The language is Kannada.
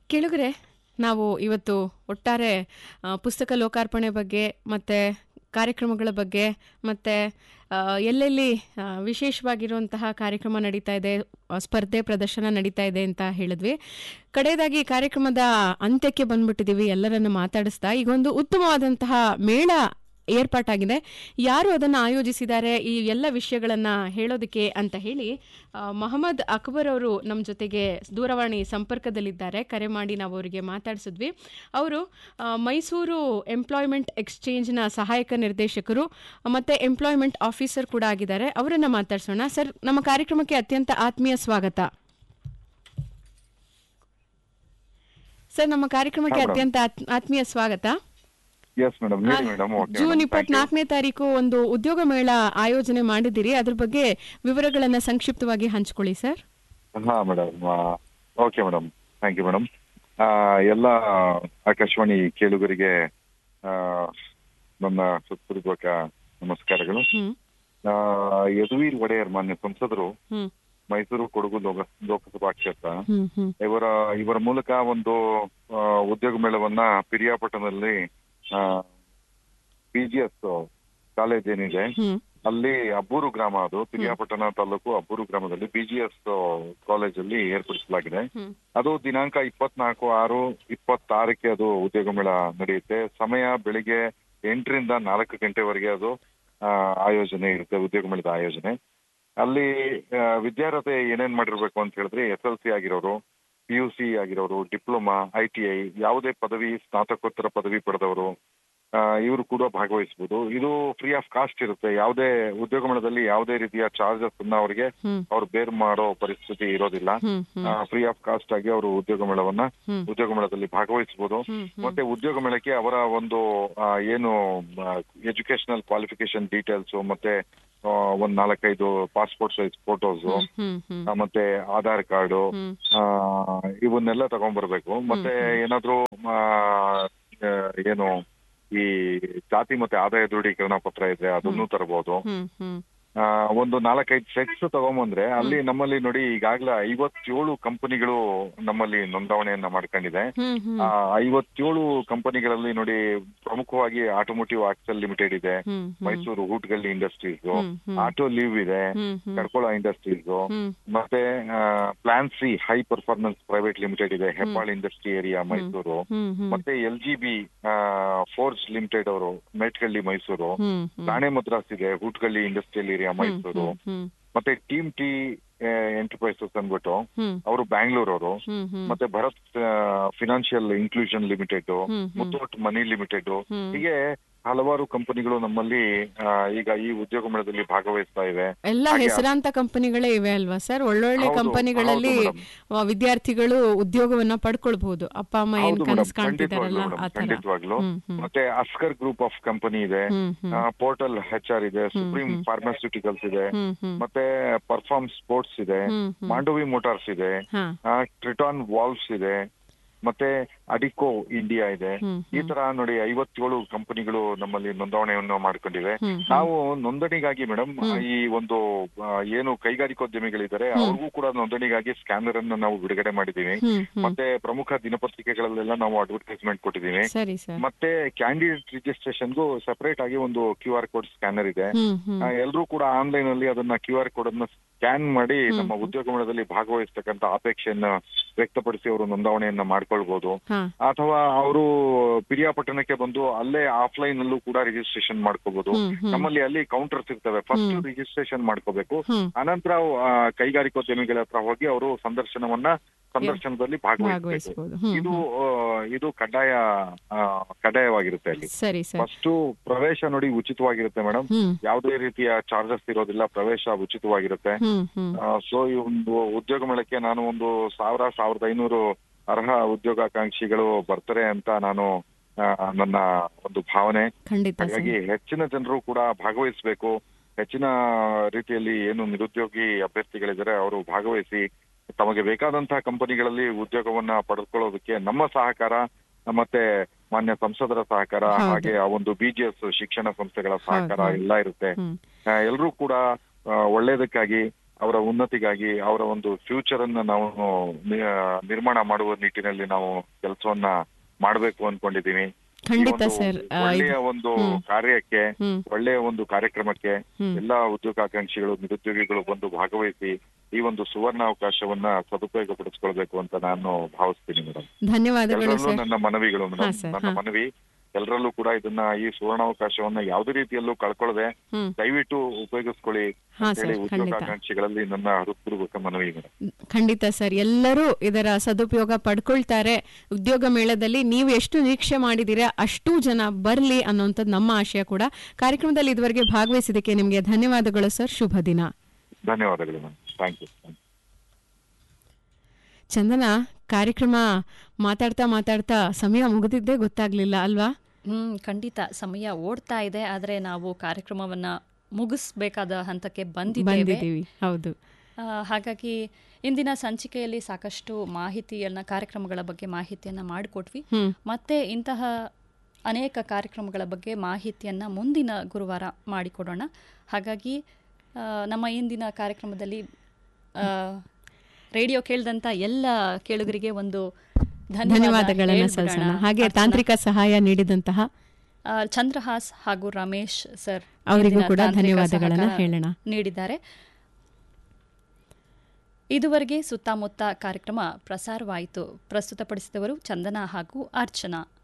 ಕೆಳಗರೆ ನಾವು ಇವತ್ತು ಒಟ್ಟಾರೆ ಆ, ಪುಸ್ತಕ ಲೋಕಾರ್ಪಣೆ ಬಗ್ಗೆ ಮತ್ತು ಕಾರ್ಯಕ್ರಮಗಳ ಬಗ್ಗೆ ಮತ್ತು ಎಲ್ಲೆಲ್ಲಿ ಆ, ವಿಶೇಷವಾಗಿರುವಂತಹ ಕಾರ್ಯಕ್ರಮ ನಡೀತಾ ಇದೆ ಆ, ಸ್ಪರ್ಧೆ ಪ್ರದರ್ಶನ ನಡೀತಾ ಇದೆ ಅಂತ ಹೇಳಿದ್ವಿ ಕಡೆಯದಾಗಿ ಕಾರ್ಯಕ್ರಮದ ಅಂತ್ಯಕ್ಕೆ ಬಂದ್ಬಿಟ್ಟಿದ್ದೀವಿ ಎಲ್ಲರನ್ನು ಮಾತಾಡಿಸ್ತಾ ಈಗೊಂದು ಉತ್ತಮವಾದಂತಹ ಮೇಳ ಏರ್ಪಾಟಾಗಿದೆ ಯಾರು ಅದನ್ನು ಆಯೋಜಿಸಿದ್ದಾರೆ ಈ ಎಲ್ಲ ವಿಷಯಗಳನ್ನು ಹೇಳೋದಕ್ಕೆ ಅಂತ ಹೇಳಿ ಆ, ಮೊಹಮ್ಮದ್ ಅಕ್ಬರ್ ಅವರು ನಮ್ಮ ಜೊತೆಗೆ ದೂರವಾಣಿ ಸಂಪರ್ಕದಲ್ಲಿದ್ದಾರೆ ಕರೆ ಮಾಡಿ ನಾವು ಅವರಿಗೆ ಮಾತಾಡಿಸಿದ್ವಿ ಅವರು ಆ, ಮೈಸೂರು ಎಂಪ್ಲಾಯ್ಮೆಂಟ್ ಎಕ್ಸ್ಚೇಂಜ್ನ ಸಹಾಯಕ ನಿರ್ದೇಶಕರು ಮತ್ತು ಎಂಪ್ಲಾಯ್ಮೆಂಟ್ ಆಫೀಸರ್ ಕೂಡ ಆಗಿದ್ದಾರೆ ಅವರನ್ನು ಮಾತಾಡ್ಸೋಣ ಸರ್ ನಮ್ಮ ಕಾರ್ಯಕ್ರಮಕ್ಕೆ ಅತ್ಯಂತ ಆತ್ಮೀಯ ಸ್ವಾಗತ ಸರ್ ನಮ್ಮ ಕಾರ್ಯಕ್ರಮಕ್ಕೆ ಹಾ, madam. ಅತ್ಯಂತ ಆತ್- ಆತ್ಮೀಯ ಸ್ವಾಗತ ಎಸ್ ಮೇಡಮ್ ಹೇಳಿ ಮೇಡಮ್ ಓಕೆ ಜೂನ್ ಇಪ್ಪತ್ನಾಲ್ಕನೇ ತಾರೀಕು ಒಂದು ಉದ್ಯೋಗ ಮೇಳ ಆಯೋಜನೆ ಮಾಡಿದ್ದೀರಿ ಅದ್ರ ಬಗ್ಗೆ ವಿವರಗಳನ್ನ ಸಂಕ್ಷಿಪ್ತವಾಗಿ ಹಂಚ್ಕೊಳ್ಳಿ ಸರ್ ಹಾ madam okay madam thank you madam ಎಲ್ಲ ಆಕಾಶವಾಣಿ ಕೇಳುಗರಿಗೆ ಆ, ನನ್ನ ಹೃತ್ಪೂರ್ವಕ ನಮಸ್ಕಾರಗಳು ಹ್ಮ್ ಆ, ಯದುವೀರ್ ಒಡೆಯರ್ ಮಾನ್ಯ ಸಂಸದರು ಹ್ಮ್ ಮೈಸೂರು ಕೊಡಗು ಲೋಕ ಲೋಕಸಭಾ ಕ್ಷೇತ್ರ ಹ್ಮ್ ಹ್ಮ್ ಇವರ ಇವರ ಮೂಲಕ ಒಂದು ಆ, ಉದ್ಯೋಗ ಮೇಳವನ್ನ ಪಿರಿಯಾಪಟ್ಟಣದಲ್ಲಿ ಬಿಜಿಎಸ್ ಕಾಲೇಜ್ ಏನಿದೆ ಹ್ಮ್ ಅಲ್ಲಿ ಅಬ್ಬೂರು ಗ್ರಾಮ ಅದು ಪಿರಿಯಾಪಟ್ಟಣ ತಾಲೂಕು ಅಬ್ಬೂರು ಗ್ರಾಮದಲ್ಲಿ ಬಿಜಿಎಸ್ ಕಾಲೇಜಲ್ಲಿ ಏರ್ಪಡಿಸಲಾಗಿದೆ ಹ್ಮ್ ಅದು ದಿನಾಂಕ ಇಪ್ಪತ್ನಾಲ್ಕು ಆರು ಇಪ್ಪತ್ತಾರಕ್ಕೆ ಅದು ಉದ್ಯೋಗ ಮೇಳ ನಡೆಯುತ್ತೆ ಸಮಯ ಬೆಳಿಗ್ಗೆ ಎಂಟರಿಂದ ನಾಲ್ಕು ಗಂಟೆವರೆಗೆ ಅದು ಆ, ಆಯೋಜನೆ ಇರುತ್ತೆ ಉದ್ಯೋಗ ಮೇಳದ ಆಯೋಜನೆ ಅಲ್ಲಿ ಆ, ವಿದ್ಯಾರ್ಹತೆ ಏನೇನ್ ಮಾಡಿರ್ಬೇಕು ಅಂತ ಹೇಳಿದ್ರೆ ಎಸ್ ಎಲ್ ಸಿ ಆಗಿರೋರು ಪಿ ಯು ಸಿ ಆಗಿರೋರು ಡಿಪ್ಲೊಮಾ ಐ ಟಿ ಐ ಯಾವುದೇ ಪದವಿ ಸ್ನಾತಕೋತ್ತರ ಪದವಿ ಪಡೆದವರು ಇವರು ಕೂಡ ಭಾಗವಹಿಸಬಹುದು ಇದು ಫ್ರೀ ಆಫ್ ಕಾಸ್ಟ್ ಇರುತ್ತೆ ಯಾವುದೇ ಉದ್ಯೋಗ ಮೇಳದಲ್ಲಿ ಯಾವುದೇ ರೀತಿಯ ಚಾರ್ಜಸ್ ಅನ್ನ ಅವರಿಗೆ ಹ್ಮ್ ಅವ್ರು ಬೇರ್ ಮಾಡೋ ಪರಿಸ್ಥಿತಿ ಇರೋದಿಲ್ಲ ಹ್ಮ್ ಹ್ಮ್ ಫ್ರೀ ಆಫ್ ಕಾಸ್ಟ್ ಆಗಿ ಅವರು ಉದ್ಯೋಗ ಮೇಳವನ್ನ ಹ್ಮ್ ಉದ್ಯೋಗ ಮೇಳದಲ್ಲಿ ಭಾಗವಹಿಸಬಹುದು ಹ್ಮ್ ಹ್ಮ್ ಮತ್ತೆ ಉದ್ಯೋಗ ಮೇಳಕ್ಕೆ ಅವರ ಒಂದು ಆ, ಏನು ಎಜುಕೇಶನಲ್ ಕ್ವಾಲಿಫಿಕೇಶನ್ ಡೀಟೇಲ್ಸ್ ಮತ್ತೆ ಆ, ಒಂದ್ ನಾಲ್ಕೈದು ಪಾಸ್ಪೋರ್ಟ್ ಸೈಜ್ ಫೋಟೋಸ್ ಹ್ಮ್ ಹ್ಮ್ ಮತ್ತೆ ಆಧಾರ್ ಕಾರ್ಡು ಹ್ಮ್ ಇವನ್ನೆಲ್ಲ ತಗೊಂಡ್ಬರ್ಬೇಕು ಮತ್ತೆ ಏನಾದ್ರು ಆ, ಆ, ಏನು ಈ ಜಾತಿ ಮತ್ತೆ ಆದಾಯ ದೃಢೀಕರಣ ಪತ್ರ ಇದ್ರೆ ಅದನ್ನು ತರಬಹುದು ಹ್ಮ್ ಹ್ಮ್ ಆ, ಒಂದು ನಾಲ್ಕೈದು ಸೆಟ್ಸ್ ತಗೊಂಬಂದ್ರೆ ಅಲ್ಲಿ ನಮ್ಮಲ್ಲಿ ನೋಡಿ ಈಗಾಗ್ಲೇ ಐವತ್ತೇಳು ಕಂಪನಿಗಳು ನಮ್ಮಲ್ಲಿ ನೋಂದಾವಣೆಯನ್ನ ಮಾಡ್ಕೊಂಡಿದೆ ಹ್ಮ್ ಹ್ಮ್ ಆ, ಐವತ್ತೇಳು ಕಂಪನಿಗಳಲ್ಲಿ ನೋಡಿ ಪ್ರಮುಖವಾಗಿ ಆಟೋಮೋಟಿವ್ ಆಕ್ಸಲ್ ಲಿಮಿಟೆಡ್ ಇದೆ ಹ್ಮ್ ಮೈಸೂರು ಹೂಟ್ಗಲ್ಲಿ ಇಂಡಸ್ಟ್ರೀಸ್ ಹ್ಮ್ ಹ್ಮ್ ಆಟೋ ಲೀವ್ ಇದೆ ಹ್ಮ್ ಹ್ಮ್ ಕಡ್ಕೋಳ ಇಂಡಸ್ಟ್ರೀಸ್ ಹ್ಮ್ ಮತ್ತೆ plan C high performance private limited ಇದೆ ಹೆಬ್ಬಾಳ್ ಇಂಡಸ್ಟ್ರಿ ಏರಿಯಾ ಮೈಸೂರು ಹ್ಮ್ ಹ್ಮ್ ಮತ್ತೆ L G B force limited ಅವರು ಮೇಟ್ಗಳ್ಳಿ ಮೈಸೂರು ಹ್ಮ್ ಹ್ಮ್ ರಾಣೆ ಮದ್ರಾಸ್ ಇದೆ ಹೂಟ್ಗಳ್ಳಿ ಇಂಡಸ್ಟ್ರಿಯಲ್ ಏರಿಯಾ ಮೈಸೂರು ಹ್ಮ್ ಮತ್ತೆ ಟೀಮ್ ಟಿ ಎಂಟರ್ಪ್ರೈಸಸ್ ಅಂದ್ಬಿಟ್ಟು ಹ್ಮ್ ಅವರು ಬ್ಯಾಂಗ್ಳೂರವರು ಹ್ಮ್ ಹ್ಮ್ ಮತ್ತೆ ಭರತ್ ಫಿನಾನ್ಷಿಯಲ್ ಇನ್ಕ್ಲೂಷನ್ ಲಿಮಿಟೆಡ್ ಹ್ಮ್ ಹ್ಮ್ ಮುತ್ತೋಟ್ ಮನಿ ಲಿಮಿಟೆಡ್ ಹ್ಮ್. ಹೀಗೆ ಹಲವಾರು ಕಂಪನಿಗಳು ನಮ್ಮಲ್ಲಿ ಆ, ಈಗ ಈ ಉದ್ಯೋಗ ಮೇಳದಲ್ಲಿ ಭಾಗವಹಿಸ್ತಾ ಇವೆ ಎಲ್ಲ ಹಾಗೆ- ಹೆಸರಾಂತ ಕಂಪನಿಗಳೇ ಇವೆ ಅಲ್ವಾ ಸರ್ ಒಳ್ಳೊಳ್ಳೆ ಹೌದು, ಕಂಪನಿಗಳಲ್ಲಿ ಹೌದು ಆ, ವಿದ್ಯಾರ್ಥಿಗಳು ಉದ್ಯೋಗವನ್ನ ಪಡ್ಕೊಳ್ಬಹುದು ಅಪ್ಪ ಅಮ್ಮ ಏನ್ ಹೌದು ಕನಸು ಮೇಡಮ್ ಕಾಣ್ತಿದಾರಲ್ಲ ಖಂಡಿತವಾಗ್ಲು ಆ ಮೇಡಮ್ ತರ ಖಂಡಿತವಾಗ್ಲು ಹ್ಮ್ ಹ್ಮ್ ಮತ್ತೆ ಅಸ್ಕರ್ ಗ್ರೂಪ್ ಆಫ್ ಕಂಪನಿ ಇದೆ ಹ್ಮ್ ಹ್ಮ್ ಪೋರ್ಟಲ್ ಹೆಚ್ ಆರ್ ಇದೆ ಸುಪ್ರೀಂ ಹ್ಮ್. ಫಾರ್ಮಾಸ್ಯೂಟಿಕಲ್ಸ್ ಇದೆ ಹ್ಮ್ ಹ್ಮ್ ಮತ್ತೆ ಪರ್ಫಾರ್ಮ್ ಸ್ಪೋರ್ಟ್ಸ್ ಇದೆ ಹ್ಮ್ ಹ್ಮ್ ಮಾಂಡವಿ ಮೋಟಾರ್ಸ್ ಇದೆ ಹಾ ಟ್ರಿಟಾನ್ ವಾಲ್ವ್ಸ್ ಇದೆ ಮತ್ತೆ ಅಡಿಕೋ ಇಂಡಿಯಾ ಇದೆ ಹ್ಮ್ ಈ ತರ ನೋಡಿ ಐವತ್ತೇಳು ಕಂಪನಿಗಳು ನಮ್ಮಲ್ಲಿ ನೋಂದಣಿಯನ್ನು ಮಾಡ್ಕೊಂಡಿವೆ ಹ್ಮ್ ಹ್ಮ್ ನಾವು ನೋಂದಣಿಗಾಗಿ ಮೇಡಮ್ ಹ್ಮ್. ಈ ಒಂದು ಆ, ಏನು ಕೈಗಾರಿಕೋದ್ಯಮಿಗಳಿದ್ದಾರೆ ಅವ್ರಿಗೂ ಕೂಡ ನೋಂದಣಿಗಾಗಿ ಸ್ಕ್ಯಾನರ್ ಅನ್ನು ನಾವು ಬಿಡುಗಡೆ ಮಾಡಿದೀವಿ ಹ್ಮ್ ಹ್ಮ್ ಮತ್ತೆ ಪ್ರಮುಖ ದಿನಪತ್ರಿಕೆಗಳಲ್ಲೆಲ್ಲ ನಾವು ಅಡ್ವರ್ಟೈಸ್ಮೆಂಟ್ ಕೊಟ್ಟಿದ್ದೀವಿ ಸರಿ ಸರ್ ಮತ್ತೆ ಕ್ಯಾಂಡಿಡೇಟ್ ರಿಜಿಸ್ಟ್ರೇಷನ್ಗೂ ಸೆಪರೇಟ್ ಆಗಿ ಒಂದು ಕ್ಯೂ ಆರ್ ಕೋಡ್ ಸ್ಕ್ಯಾನರ್ ಇದೆ ಹ್ಮ್ ಹ್ಮ್ ಎಲ್ಲರೂ ಕೂಡ ಆನ್ಲೈನ್ ಅಲ್ಲಿ ಅದನ್ನ ಕ್ಯೂ ಆರ್ ಕೋಡ್ ಅನ್ನ ಸ್ಕ್ಯಾನ್ ಮಾಡಿ ಹ್ಮ್. ನಮ್ಮ ಉದ್ಯೋಗ ಮೇಳದಲ್ಲಿ ಭಾಗವಹಿಸ್ತಕ್ಕಂತ ಅಪೇಕ್ಷೆಯನ್ನ ವ್ಯಕ್ತಪಡಿಸಿ ಅವರು ನೋಂದಾವಣೆಯನ್ನ ಮಾಡ್ಕೊಳ್ಬಹುದು ಹಾ ಅಥವಾ ಅವರು ಪಿರಿಯಾಪಟ್ಟಣಕ್ಕೆ ಬಂದು ಅಲ್ಲೇ ಆಫ್ಲೈನ್ ಅಲ್ಲೂ ಕೂಡ ರಿಜಿಸ್ಟ್ರೇಷನ್ ಮಾಡ್ಕೋಬಹುದು ಹ್ಮ್ ಹ್ಮ್ ನಮ್ಮಲ್ಲಿ ಅಲ್ಲಿ ಕೌಂಟರ್ಸ್ ಇರ್ತವೆ ಫಸ್ಟ್ ಹ್ಮ್. ರಿಜಿಸ್ಟ್ರೇಷನ್ ಮಾಡ್ಕೋಬೇಕು ಹ್ಮ್ ಅನಂತರ ಆ, ಕೈಗಾರಿಕೋದ್ಯಮಿಗಳ ಹತ್ರ ಹೋಗಿ ಅವರು ಸಂದರ್ಶನವನ್ನ ಸಂದರ್ಶನದಲ್ಲಿ ಭಾಗವಹಿಸಬೇಕು ಭಾಗವಹಿಸಬಹುದು ಹ್ಮ್ ಇದು ಹ್ಮ್. ಆ, ಇದು ಕಡ್ಡಾಯ ಆ, ಕಡ್ಡಾಯವಾಗಿರುತ್ತೆ ಅಲ್ಲಿ ಸರಿ ಸರ್ ಫಸ್ಟ್ ಪ್ರವೇಶ ನೋಡಿ ಉಚಿತವಾಗಿರುತ್ತೆ ಮೇಡಮ್ ಹ್ಮ್ ಯಾವುದೇ ರೀತಿಯ ಚಾರ್ಜಸ್ ಇರೋದಿಲ್ಲ ಪ್ರವೇಶ ಉಚಿತವಾಗಿರುತ್ತೆ ಹ್ಮ್ ಹ್ಮ್ ಸೊ ಈ ಒಂದು ಉದ್ಯೋಗ ಮೇಳಕ್ಕೆ ನಾನು ಒಂದು ಸಾವಿರ ಸಾವಿರದ ಐನೂರು ಅರ್ಹ ಉದ್ಯೋಗಾಕಾಂಕ್ಷಿಗಳು ಬರ್ತಾರೆ ಅಂತ ನಾನು ಆ, ನನ್ನ ಒಂದು ಭಾವನೆ ಖಂಡಿತ ಸರ್ ಹಾಗಾಗಿ ಹೆಚ್ಚಿನ ಜನರು ಕೂಡ ಭಾಗವಹಿಸಬೇಕು ಹೆಚ್ಚಿನ ರೀತಿಯಲ್ಲಿ ಏನು ನಿರುದ್ಯೋಗಿ ಅಭ್ಯರ್ಥಿಗಳಿದ್ದಾರೆ ಅವರು ಭಾಗವಹಿಸಿ ತಮಗೆ ಬೇಕಾದಂತಹ ಕಂಪನಿಗಳಲ್ಲಿ ಉದ್ಯೋಗವನ್ನ ಪಡೆದುಕೊಳ್ಳೋದಕ್ಕೆ ನಮ್ಮ ಸಹಕಾರ ಮತ್ತೆ ಮಾನ್ಯ ಸಂಸದರ ಸಹಕಾರ ಹೌದು. ಹಾಗೆ ಆ ಒಂದು ಬಿಜಿಎಸ್ ಶಿಕ್ಷಣ ಸಂಸ್ಥೆಗಳ ಸಹಕಾರ ಹೌದು. ಎಲ್ಲ ಇರುತ್ತೆ ಹ್ಮ್ ಎಲ್ಲರೂ ಕೂಡ ಆ, ಒಳ್ಳೇದಕ್ಕಾಗಿ ಅವರ ಉನ್ನತಿಗಾಗಿ ಅವರ ಒಂದು ಫ್ಯೂಚರ್ ಅನ್ನ ನಾವು ನಿ- ನಿರ್ಮಾಣ ಮಾಡುವ ನಿಟ್ಟಿನಲ್ಲಿ ನಾವು ಕೆಲಸವನ್ನ ಮಾಡಬೇಕು ಅನ್ಕೊಂಡಿದೀನಿ ಈ ಖಂಡಿತ ಒಂದು ಸರ್ ಆ, ಒಳ್ಳೆಯ ಇದು- ಒಂದು ಹ್ಮ್. ಕಾರ್ಯಕ್ಕೆ ಹ್ಮ್ ಒಳ್ಳೆಯ ಒಂದು ಕಾರ್ಯಕ್ರಮಕ್ಕೆ ಹ್ಮ್ ಎಲ್ಲಾ ಉದ್ಯೋಗಾಕಾಂಕ್ಷಿಗಳು ನಿರುದ್ಯೋಗಿಗಳು ಬಂದು ಭಾಗವಹಿಸಿ ಈ ಒಂದು ಸುವರ್ಣ ಅವಕಾಶವನ್ನ ಸದುಪಯೋಗ ಪಡಿಸ್ಕೊಳ್ಬೇಕು ಅಂತ ನಾನು ಭಾವಿಸ್ತೀನಿ ಮೇಡಮ್ ಧನ್ಯವಾದಗಳು ಎಲ್ಲರಲ್ಲೂ ಸರ್ ನನ್ನ ಮನವಿಗಳು ಹಾ, ಮೇಡಮ್ ಸರ್, ನನ್ನ ಹಾ. ಮನವಿ ಎಲ್ಲರಲ್ಲೂ ಕೂಡ ಇದನ್ನ ಈ ಸುವರ್ಣಾವಕಾಶವನ್ನ ಯಾವುದೇ ರೀತಿಯಲ್ಲೂ ಕಳ್ಕೊಳ್ಳದೆ ಹ್ಮ್ ದಯವಿಟ್ಟು ಉಪಯೋಗಿಸ್ಕೊಳ್ಳಿ ಹಾ ಅಂತ ಹೇಳಿ ಸರ್ ಖಂಡಿತ ಉದ್ಯೋಗಾಕಾಂಕ್ಷಿಗಳಲ್ಲಿ ನನ್ನ ಹೃತ್ಪೂರ್ವಕ ಮನವಿ ಮೇಡಮ್ ಖಂಡಿತ ಸರ್ ಎಲ್ಲರೂ ಇದರ ಸದುಪಯೋಗ ಪಡ್ಕೊಳ್ತಾರೆ ಉದ್ಯೋಗ ಮೇಳದಲ್ಲಿ ನೀವು ಎಷ್ಟು ನಿರೀಕ್ಷೆ ಮಾಡಿದ್ದೀರಾ ಅಷ್ಟು ಜನ ಬರಲಿ ಅನ್ನೋಂಥದ್ದು ನಮ್ಮ ಆಶಯ ಕೂಡ ಕಾರ್ಯಕ್ರಮದಲ್ಲಿ ಇದುವರೆಗೆ ಭಾಗವಹಿಸಿದ್ದಕ್ಕೆ ನಿಮಗೆ ಧನ್ಯವಾದಗಳು ಸರ್ ಶುಭ ದಿನ ಧನ್ಯವಾದಗಳು ಮ್ಯಾಮ್ ಥ್ಯಾಂಕ್ ಯು ಚಂದನ ಕಾರ್ಯಕ್ರಮ ಮಾತಾಡ್ತಾ ಮಾತಾಡ್ತಾ ಸಮಯ ಮುಗಿದಿದ್ದೇ ಗೊತ್ತಾಗ್ಲಿಲ್ಲ ಅಲ್ವಾ ಹ್ಮ್ ಖಂಡಿತ ಸಮಯ ಓಡ್ತಾ ಇದೆ ಆದರೆ ನಾವು ಕಾರ್ಯಕ್ರಮವನ್ನ ಮುಗಿಸ್ಬೇಕಾದ ಹಂತಕ್ಕೆ ಬಂದಿದ್ದೇವೆ ಬಂದಿದ್ದೀವಿ ಹೌದು ಆ, ಹಾಗಾಗಿ ಇಂದಿನ ಸಂಚಿಕೆಯಲ್ಲಿ ಸಾಕಷ್ಟು ಮಾಹಿತಿಯನ್ನ ಕಾರ್ಯಕ್ರಮಗಳ ಬಗ್ಗೆ ಮಾಹಿತಿಯನ್ನ ಮಾಡಿಕೊಟ್ವಿ ಹ್ಮ್ ಮತ್ತೆ ಇಂತಹ ಅನೇಕ ಕಾರ್ಯಕ್ರಮಗಳ ಬಗ್ಗೆ ಮಾಹಿತಿಯನ್ನ ಮುಂದಿನ ಗುರುವಾರ ಮಾಡಿಕೊಡೋಣ ಹಾಗಾಗಿ ಆ, ನಮ್ಮ ಇಂದಿನ ಕಾರ್ಯಕ್ರಮದಲ್ಲಿ ಆ, ರೇಡಿಯೋ ಕೇಳಿದಂತ ಎಲ್ಲ ಕೇಳುಗರಿಗೆ ಒಂದು ಧನ್ಯವಾದ ಧನ್ಯವಾದಗಳನ್ನ ಹೇಳ್ಬಿಡೋಣ. ಸಲ್ಸೋಣ ಹಾಗೆ ಅರ್ಚನಾ. ತಾಂತ್ರಿಕ ಸಹಾಯ ನೀಡಿದಂತಹ ಆ, ಚಂದ್ರಹಾಸ್ ಹಾಗೂ ರಮೇಶ್ ಸರ್ ಅವರಿಗೂ ಇಂದಿನ ಕೂಡ ತಾಂತ್ರಿಕ ಧನ್ಯವಾದಗಳನ್ನ ಸಹಕಾರ ಹೇಳೋಣ ನೀಡಿದ್ದಾರೆ ಇದುವರೆಗೆ ಸುತ್ತಮುತ್ತ ಕಾರ್ಯಕ್ರಮ ಪ್ರಸಾರವಾಯಿತು ಪ್ರಸ್ತುತಪಡಿಸಿದವರು ಚಂದನಾ ಹಾಗೂ ಅರ್ಚನಾ